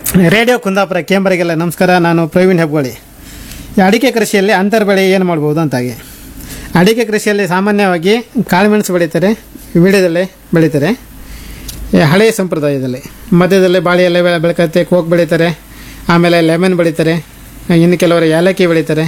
radio Kundapura ಕೇಂಬರಿಗೆಲ್ಲ ನಮಸ್ಕಾರ ನಾನು ಪ್ರವೀಣ್ ಹೆಬ್ಗೋಳಿ ಈ ಅಡಿಕೆ ಕೃಷಿಯಲ್ಲಿ ಅಂತರ್ ಬೆಳೆ ಏನು ಮಾಡ್ಬೋದು ಅಂತಾಗಿ ಅಡಿಕೆ ಕೃಷಿಯಲ್ಲಿ ಸಾಮಾನ್ಯವಾಗಿ ಕಾಳುಮೆಣಸು ಬೆಳೀತಾರೆ ವಿಡಿಯೋದಲ್ಲೇ ಬೆಳೀತಾರೆ ಈ ಹಳೆಯ ಸಂಪ್ರದಾಯದಲ್ಲಿ ಮಧ್ಯದಲ್ಲಿ ಬಾಳೆ ಎಲೆ ಬೆಳೆ ಬೆಳ್ಕತ್ತೆ ಕೋಕ್ ಬೆಳೀತಾರೆ ಆಮೇಲೆ ಲೆಮನ್ ಬೆಳೀತಾರೆ ಇನ್ನು ಕೆಲವರು ಏಲಕ್ಕಿ ಬೆಳೀತಾರೆ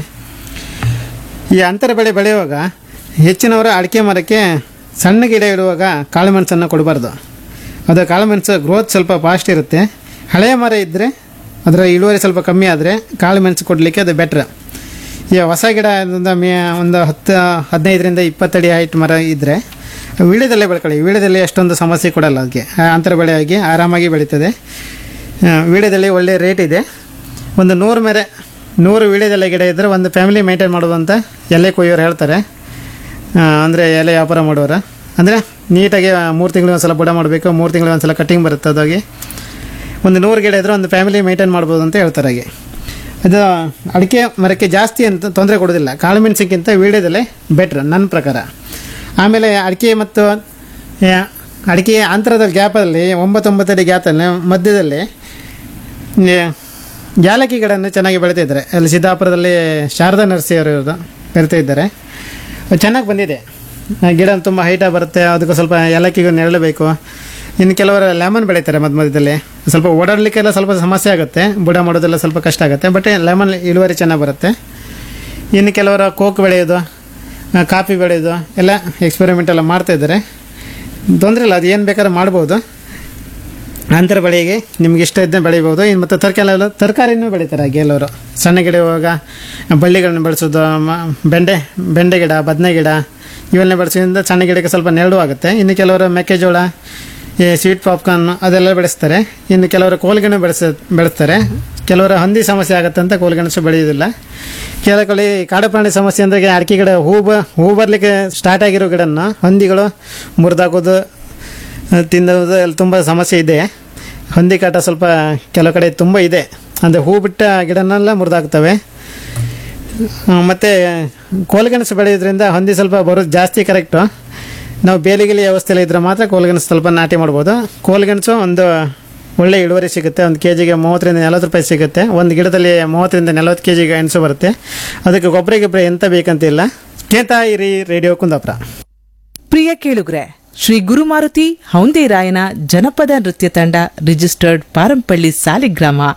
ಈ ಅಂತರ ಬೆಳೆ ಬೆಳೆಯುವಾಗ ಹೆಚ್ಚಿನವರು ಅಡಿಕೆ ಮರಕ್ಕೆ ಸಣ್ಣ ಗಿಡ ಇಡುವಾಗ ಕಾಳುಮೆಣಸನ್ನು ಕೊಡಬಾರ್ದು ಅದು ಕಾಳುಮೆಣಸು ಗ್ರೋತ್ ಸ್ವಲ್ಪ ಫಾಸ್ಟ್ ಇರುತ್ತೆ ಹಳೆಯ ಮರ ಇದ್ದರೆ ಅದರ ಇಳುವರಿ ಸ್ವಲ್ಪ ಕಮ್ಮಿ ಆದರೆ ಕಾಳುಮೆಣಸು ಕೊಡಲಿಕ್ಕೆ ಅದು ಬೆಟ್ರ್ ಈ ಹೊಸ ಗಿಡ ಒಂದು ಮೇ ಒಂದು ಹತ್ತು ಹದಿನೈದರಿಂದ ಇಪ್ಪತ್ತಡಿ ಹೈಟ್ ಮರ ಇದ್ದರೆ ವೀಳ್ಯದಲ್ಲೇ ಬೆಳ್ಕೊಳ್ಳಿ ವೀಳ್ಯದಲ್ಲಿ ಅಷ್ಟೊಂದು ಸಮಸ್ಯೆ ಕೊಡಲ್ಲ ಅದಕ್ಕೆ ಆ ಅಂತರ ಬೆಳೆಯಾಗಿ ಆರಾಮಾಗಿ ಬೆಳೀತದೆ ಆ, ವೀಳ್ಯದಲ್ಲಿ ಒಳ್ಳೆಯ ರೇಟ್ ಇದೆ ಒಂದು ನೂರು ಮೇರೆ ನೂರು ವೀಳ್ಯದೆಲೆ ಗಿಡ ಇದ್ದರೆ ಒಂದು ಫ್ಯಾಮಿಲಿ ಮೇಂಟೈನ್ ಮಾಡೋದು ಅಂತ ಎಲೆ ಕೊಯ್ಯೋರು ಹೇಳ್ತಾರೆ ಅಂದರೆ ಎಲೆ ವ್ಯಾಪಾರ ಮಾಡೋರು ಅಂದರೆ ನೀಟಾಗಿ ಮೂರು ತಿಂಗಳಿಗೆ ಒಂದು ಸಲ ಬುಡ ಮಾಡಬೇಕು ಮೂರು ತಿಂಗಳಿಗೆ ಒಂದು ಸಲ ಕಟ್ಟಿಂಗ್ ಬರುತ್ತೆ ಅದಾಗಿ ಒಂದು ನೂರು ಗಿಡ ಇದ್ದರೆ ಒಂದು ಫ್ಯಾಮಿಲಿ ಮೇಂಟೈನ್ ಮಾಡ್ಬೋದು ಅಂತ ಹೇಳ್ತಾರೆ ಹಾಗೆ ಅದು ಅಡಿಕೆ ಮರಕ್ಕೆ ಜಾಸ್ತಿ ಅಂತ ತೊಂದರೆ ಕೊಡೋದಿಲ್ಲ ಕಾಳುಮೆಣಸಿಗಿಂತ ವೀಳ್ಯದಲ್ಲೇ ಬೆಟ್ರ್ ನನ್ನ ಪ್ರಕಾರ ಆಮೇಲೆ ಅಡಿಕೆ ಮತ್ತು ಆ, ಅಡಿಕೆ ಅಂತರದ ಗ್ಯಾಪಲ್ಲಿ ಒಂಬತ್ತೊಂಬತ್ತು ಅಡಿ ಗ್ಯಾಪಲ್ಲಿ ಮಧ್ಯದಲ್ಲಿ ಈ ಯಾಲಕ್ಕಿ ಗಿಡವನ್ನು ಚೆನ್ನಾಗಿ ಬೆಳೀತಾ ಇದ್ದಾರೆ ಅಲ್ಲಿ ಸಿದ್ದಾಪುರದಲ್ಲಿ ಶಾರದಾ ನರ್ಸಿ ಅವರು ಇರೋದು ಬೆಳೀತಾ ಇದ್ದಾರೆ ಅದು ಚೆನ್ನಾಗಿ ಬಂದಿದೆ ಆ ಗಿಡ ತುಂಬ ಹೈಟಾಗಿ ಬರುತ್ತೆ ಅದಕ್ಕೆ ಸ್ವಲ್ಪ ಏಲಕ್ಕಿಗೂ ನೆರಳು ಬೇಕು ಇನ್ನು ಕೆಲವರು ಲೆಮನ್ ಬೆಳೀತಾರೆ ಮಧ್ಯ ಮಧ್ಯದಲ್ಲಿ ಸ್ವಲ್ಪ ಓಡಾಡಲಿಕ್ಕೆಲ್ಲ ಸ್ವಲ್ಪ ಸಮಸ್ಯೆ ಆಗುತ್ತೆ ಬುಡ ಮಾಡೋದೆಲ್ಲ ಸ್ವಲ್ಪ ಕಷ್ಟ ಆಗುತ್ತೆ ಬಟ್ ಲೆಮನ್ ಇಳುವರಿ ಚೆನ್ನಾಗಿ ಬರುತ್ತೆ ಇನ್ನು ಕೆಲವರು ಕೋಕ್ ಬೆಳೆಯೋದು ಆ, ಕಾಫಿ ಬೆಳೆಯೋದು ಎಲ್ಲ ಎಕ್ಸ್ಪೆರಿಮೆಂಟ್ ಎಲ್ಲ ಮಾಡ್ತಾ ಇದ್ದಾರೆ ತೊಂದರೆ ಇಲ್ಲ ಅದು ಏನು ಬೇಕಾದ್ರೂ ಮಾಡ್ಬೋದು ಅಂತರ ಬೆಳೆಗೆ ನಿಮ್ಗೆ ಇಷ್ಟ ಇದ್ದ ಬೆಳಿಬೋದು ಇನ್ನು ಮತ್ತು ತರಕಾರಿ ತರಕಾರಿನೂ ಬೆಳೀತಾರೆ ಕೆಲವರು ಸಣ್ಣ ಗಿಡ ಇವಾಗ ಬಳ್ಳಿಗಳನ್ನ ಬೆಳೆಸೋದು ಮ- ಬೆಂಡೆ ಬೆಂಡೆ ಗಿಡ ಬದನೆ ಗಿಡ ಇವೆಲ್ಲ ಬೆಳೆಸೋದ್ರಿಂದ ಸಣ್ಣ ಗಿಡಕ್ಕೆ ಸ್ವಲ್ಪ ನೆರಳು ಆಗುತ್ತೆ ಇನ್ನು ಕೆಲವರು ಮೆಕ್ಕೆಜೋಳ ಈ ಸ್ವೀಟ್ ಪಾಪ್ಕಾರ್ನ್ ಅದೆಲ್ಲ ಬೆಳೆಸ್ತಾರೆ ಇನ್ನು ಕೆಲವರು ಕೋಲ್ಗೆಣು ಬೆಳೆಸ ಬೆಳೆಸ್ತಾರೆ ಕೆಲವರು ಹಂದಿ ಸಮಸ್ಯೆ ಆಗುತ್ತೆ ಅಂತ ಕೋಲ್ಗೆಣಸು ಬೆಳೆಯೋದಿಲ್ಲ ಕೆಲವು ಕಡೆ ಕಾಡು ಪ್ರಾಣಿ ಸಮಸ್ಯೆ ಅಂದರೆ ಅಡಿಕೆ ಗಿಡ ಹೂ ಬ ಹೂ ಬರಲಿಕ್ಕೆ ಸ್ಟಾರ್ಟ್ ಆಗಿರೋ ಗಿಡನ ಹಂದಿಗಳು ಮುರಿದಾಕೋದು ತಿನ್ನೋದು ಎಲ್ಲ ತುಂಬ ಸಮಸ್ಯೆ ಇದೆ ಹಂದಿ ಕಾಟ ಸ್ವಲ್ಪ ಕೆಲವು ಕಡೆ ತುಂಬ ಇದೆ ಅಂದರೆ ಹೂ ಬಿಟ್ಟ ಗಿಡನೆಲ್ಲ ಮುರಿದಾಗ್ತವೆ ಮತ್ತು ಕೋಲ್ಗೆಣಸು ಬೆಳೆಯೋದ್ರಿಂದ ಹಂದಿ ಸ್ವಲ್ಪ ಬರೋದು ಜಾಸ್ತಿ ಕರೆಕ್ಟು ನಾವು ಬೇಲಿಗಿಲಿ ವ್ಯವಸ್ಥೆಯಲ್ಲಿ ಇದ್ರೆ ಮಾತ್ರ ಕೋಲ್ಗೆಣಸು ಸ್ವಲ್ಪ ನಾಟಿ ಮಾಡ್ಬೋದು ಕೋಲ್ಗೆಣಸು ಒಂದು ಒಳ್ಳೆ ಇಳುವರಿ ಸಿಗುತ್ತೆ ಒಂದು ಕೆ ಜಿಗೆ ಮೂವತ್ತರಿಂದ ನಲ್ವತ್ತು ರೂಪಾಯಿ ಸಿಗುತ್ತೆ ಒಂದು ಗಿಡದಲ್ಲಿ ಮೂವತ್ತರಿಂದ ನಲ್ವತ್ತು ಕೆ ಜಿಗೆ ಗೆಣಸು ಬರುತ್ತೆ ಅದಕ್ಕೆ ಗೊಬ್ಬರ ಗಿಬ್ಬರ ಎಂತ ಬೇಕಂತಿಲ್ಲ ಕೇಳ್ತಾ ಇರಿ ರೇಡಿಯೋ ಕುಂದಾಪುರ ಪ್ರಿಯ ಕೇಳುಗ್ರೆ ಶ್ರೀ ಗುರುಮಾರುತಿ ಹೌಂದೇರಾಯನ ಜನಪದ ನೃತ್ಯ ತಂಡ ರಿಜಿಸ್ಟರ್ಡ್ ಪಾರಂಪಳ್ಳಿ ಸಾಲಿಗ್ರಾಮ